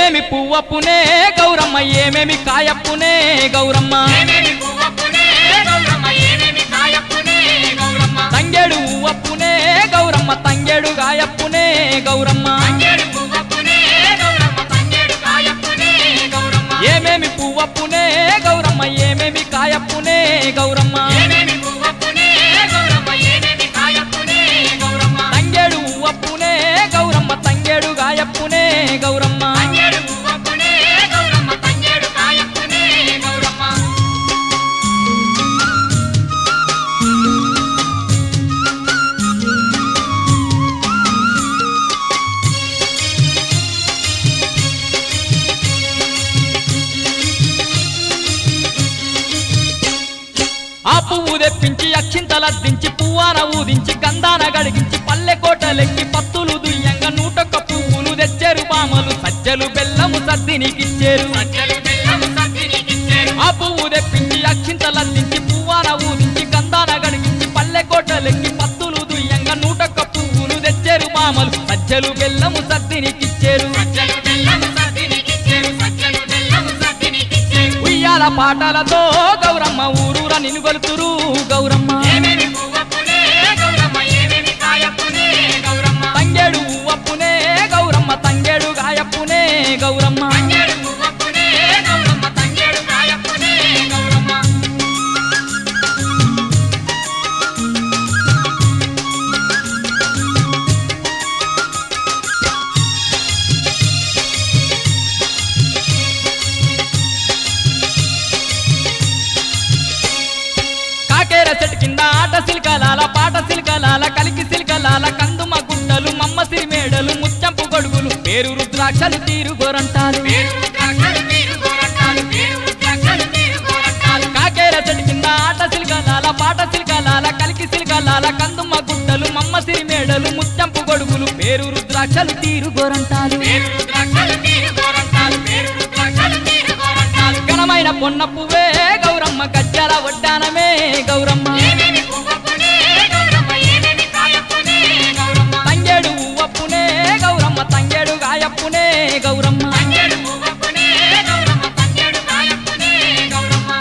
ఏమేమి పువ్వప్పునే గౌరమ్మ ఏమేమి కాయప్పునే గౌరమ్మ ఏమేమి పువ్వప్పునే గౌరమ్మ ఏమేమి కాయప్పునే గౌరమ్మ తంగేడు ఉవ్వప్పునే గౌరమ్మ తంగేడు గాయప్పునే గౌరమ్మ తంగేడు పువ్వప్పునే గౌరమ్మ తంగేడు కాయప్పునే గౌరమ్మ ఏమేమి పువ్వప్పునే గౌరమ్మ ఏమేమి కాయప్పునే గౌరమ్మ ఏమేమి పువ్వప్పునే గౌరమ్మ ఏమేమి కాయప్పునే గౌరమ్మ తంగేడు ఉవ్వప్పునే గౌరమ్మ తంగేడు గాయప్పునే గౌరమ్మ తంగేడు పువ్వప్పునే గౌరమ్మ తంగేడు కాయప్పునే గౌరమ్మ ఆ పువ్వు తెప్పించి అక్షింతలద్దించి పువ్వాన ఊదించి గంధాన గడిగించి పల్లె కోటలెక్కి పత్తులు దుయ్యంగా నూటొక్క పువ్వులు తెచ్చారు బామలు సజ్జలు బెల్లము సద్దినికిచ్చారు సజ్జలు బెల్లము సద్దినికిచ్చారు ఆ పువ్వు తెప్పించి అక్షింతలద్దించి పువ్వాన ఊదించి గంధాన గడిగించి పల్లె కోటలెక్కి పత్తులు దుయ్యంగా నూటొక్క పువ్వులు తెచ్చారు బామలు సజ్జలు బెల్లము సద్దినికిచ్చారు సజ్జలు బెల్లము సద్దినికిచ్చారు సజ్జలు బెల్లము సద్దినికిచ్చారు ఉయ్యాల పాటలతో గౌరమ్మ ఊరూర నినుగొలుతురు గౌరమ్మ ఏమేమి పువ్వప్పునే గౌరమ్మ ఏమేమి కాయప్పునే గౌరమ్మ తంగేడు ఉవ్వప్పునే గౌరమ్మ తంగేడు గాయప్పునే గౌరమ్మ తంగేడు పువ్వప్పునే గౌరమ్మ తంగేడు కాయప్పునే గౌరమ్మ కాకేర చెట్టు కింద ఆట సిల్కలాల పాట సిల్కలాల కలికి సిల్కలాల కందుమ గుట్టలు మమ్మ సిరిమేడలు ముచ్చంపు గొడుగులు పేరు రుద్రాక్షలు తీరు గోరంటాలు పేరు రుద్రాక్షలు తీరు గోరంటాలు పేరు రుద్రాక్షలు తీరు గోరంటాలు కాకేర చెట్టు కింద ఆట సిల్కలాల పాట సిల్కలాల కలికి సిల్కలాల కందుమ గుట్టలు మమ్మ సిరిమేడలు ముచ్చంపు గొడుగులు పేరు రుద్రాక్షలు తీరు గోరంటాలు పేరు రుద్రాక్షలు తీరు గోరంటాలు పేరు రుద్రాక్షలు తీరు గోరంటాలు ఘనమైన పొన్న పువ్వే గౌరమ్మ గజ్జల వడ్డానమే గౌరమ్మ ఏమేమి పువ్వప్పునే గౌరమ్మ ఏమేమి కాయప్పునే గౌరమ్మ తంగేడు ఉవ్వప్పునే గౌరమ్మ తంగేడు గాయప్పునే గౌరమ్మ తంగేడు పువ్వప్పునే గౌరమ్మ తంగేడు కాయప్పునే గౌరమ్మ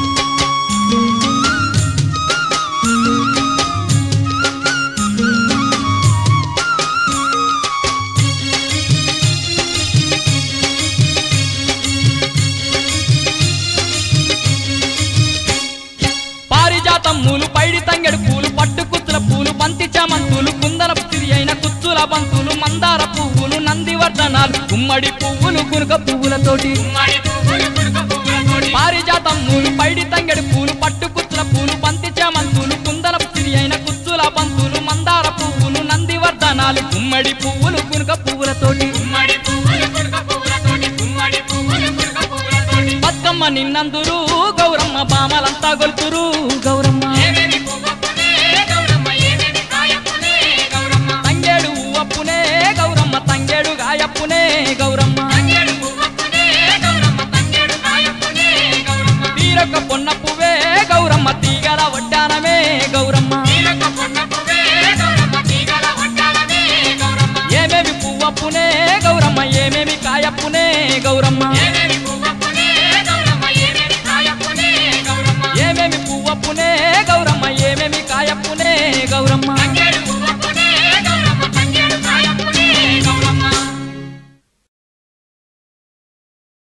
పారిజాతం మూలు పైడి తంగెడు పూలు పట్టు కుచ్చుల పూలు బంతి చామంతులు కుందన తిరి అయిన కుచ్చుల బంతులు మందార పువ్వులు నందివర్ధనాలు గుమ్మడి పువ్వులు గునుక పువ్వులతోటి గుమ్మడి పువ్వులు కురుక పువ్వులతోటి పారిజాతం మూలు పైడి తంగెడు పూలు పట్టు కుచ్చుల పూలు బంతి చామంతులు కుందన తిరి అయిన కుచ్చుల బంతులు మందార పువ్వులు నందివర్ధనాలు గుమ్మడి పువ్వులు గునుక పువ్వులతోటి గుమ్మడి పువ్వులు కురుక పువ్వులతోటి గుమ్మడి పువ్వులు కురుక పువ్వులతోటి బతుకమ్మ నిన్నందురు గౌరమ్మ బామలంతా గొలుతురు గౌరమ్మ ఏమేమి పువ్వప్పునే గౌరమ్మ ఏమేమి కాయప్పునే గౌరమ్మ తంగేడు ఉవ్వప్పునే గౌరమ్మ తంగేడు గాయప్పునే గౌరమ్మ తంగేడు పువ్వప్పునే గౌరమ్మ తంగేడు కాయప్పునే గౌరమ్మ తీరొక్క పొన్న